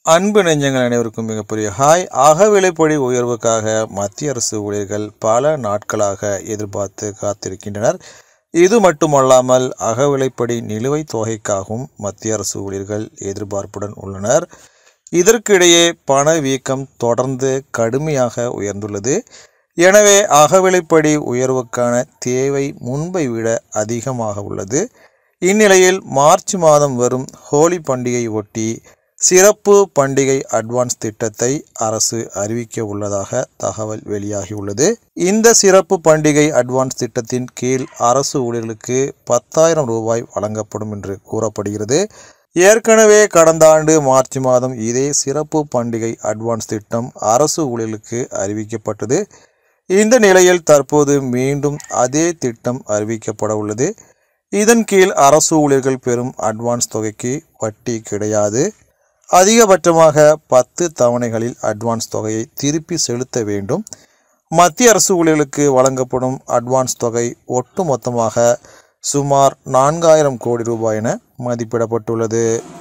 அன்பு நெஞ்சங்கள் அனைவருக்கும் மிகப்பெரிய ஹாய் அகவிலைப்படி உயர்வுக்காக மத்திய அரசு ஊழியர்கள் பல நாட்களாக எதிர்பார்த்து காத்திருக்கின்றனர் இது மட்டுமல்லாமல் அகவிலைப்படி நிலுவைத் தொகைக்காகவும் மத்திய அரசு ஊழியர்கள் எதிர்பார்ப்புடன் உள்ளனர் இதற்கிடையே பணவீக்கம் தொடர்ந்து கடுமையாக உயர்ந்துள்ளது எனவே அகவிலைப்படி உயர்வுக்கான தேவை முன்பை விட அதிகமாக உள்ளது இந்நிலையில் மார்ச் மாதம் வரும் ஹோலி பண்டிகை ஒட்டி சிறப்பு பண்டிகை அட்வான்ஸ் திட்டத்தை அரசு அறிவிக்க உள்ளதாக தகவல் வெளியாகியுள்ளது இந்த சிறப்பு பண்டிகை அட்வான்ஸ் திட்டத்தின் கீழ் அரசு ஊழியர்களுக்கு பத்தாயிரம் ரூபாய் வழங்கப்படும் என்று கூறப்படுகிறது ஏற்கனவே கடந்த ஆண்டு மார்ச் மாதம் இதே சிறப்பு பண்டிகை அட்வான்ஸ் திட்டம் அரசு ஊழியர்களுக்கு அறிவிக்கப்பட்டது இந்த நிலையில் தற்போது மீண்டும் அதே திட்டம் அறிவிக்கப்பட உள்ளது இதன் கீழ் அரசு ஊழியர்கள் பெறும் அட்வான்ஸ் தொகைக்கு வட்டி கிடையாது அதிகபட்சமாக பத்து தவணைகளில் அட்வான்ஸ் தொகையை திருப்பி செலுத்த வேண்டும் மத்திய அரசு ஊழியர்களுக்கு வழங்கப்படும் அட்வான்ஸ் தொகை ஒட்டுமொத்தமாக சுமார் நான்காயிரம் கோடி ரூபாய் என மதிப்பிடப்பட்டுள்ளது